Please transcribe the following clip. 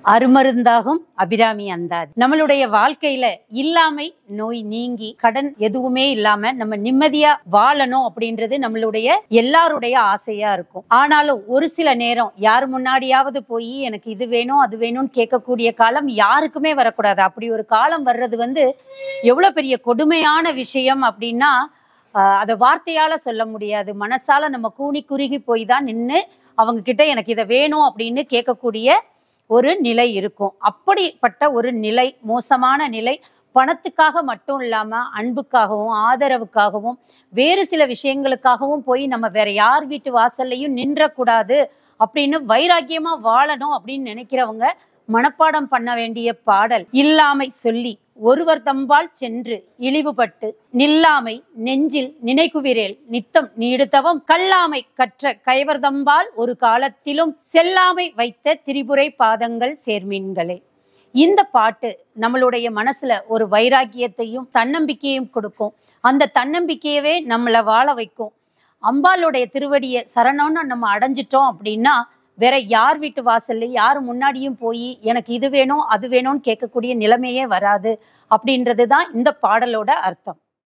அருமருந்தாகும் அபிராமி அந்தாதி நம்மளுடைய வாழ்க்கையில இல்லாமை நோய் நீங்கி கடன் எதுவுமே இல்லாம நம்ம நிம்மதியா வாழணும் அப்படின்றது நம்மளுடைய எல்லாருடைய ஆசையா இருக்கும் ஆனாலும் ஒரு சில நேரம் யார் முன்னாடியாவது போய் எனக்கு இது வேணும் அது வேணும்னு கேட்கக்கூடிய காலம் யாருக்குமே வரக்கூடாது அப்படி ஒரு காலம் வர்றது வந்து எவ்வளவு பெரிய கொடுமையான விஷயம் அப்படின்னா ஆஹ் அதை வார்த்தையால சொல்ல முடியாது மனசால நம்ம கூனி குறுகி போய் தான் நின்று அவங்க கிட்ட எனக்கு இதை வேணும் அப்படின்னு கேட்கக்கூடிய ஒரு நிலை இருக்கும் அப்படிப்பட்ட ஒரு நிலை மோசமான நிலை பணத்துக்காக மட்டும் இல்லாம அன்புக்காகவும் ஆதரவுக்காகவும் வேறு சில விஷயங்களுக்காகவும் போய் நம்ம வேற யார் வீட்டு வாசல்லையும் நின்றக்கூடாது அப்படின்னு வைராக்கியமா வாழணும் அப்படின்னு நினைக்கிறவங்க மனப்பாடம் பண்ண வேண்டிய பாடல் இல்லாமை சொல்லி ஒருவர் தம்பால் சென்று இழிவுபட்டு நில்லாமை நெஞ்சில் நினைக்குவிரேல் நித்தம் நீடுதவம் கல்லாமை கற்ற கைவர்தம்பால் ஒரு காலத்திலும் செல்லாமை வைத்த திரிபுரை பாதங்கள் சேர்மீன்களே இந்த பாட்டு நம்மளுடைய மனசுல ஒரு வைராக்கியத்தையும் தன்னம்பிக்கையும் கொடுக்கும் அந்த தன்னம்பிக்கையவே நம்மளை வாழ வைக்கும் அம்பாளுடைய திருவடியை சரணம்னு நம்ம அடைஞ்சிட்டோம் அப்படின்னா வேற யார் வீட்டு வாசல்ல யார் முன்னாடியும் போய் எனக்கு இது வேணும் அது வேணும்னு கேட்கக்கூடிய நிலைமையே வராது அப்படின்றது தான் இந்த பாடலோட அர்த்தம்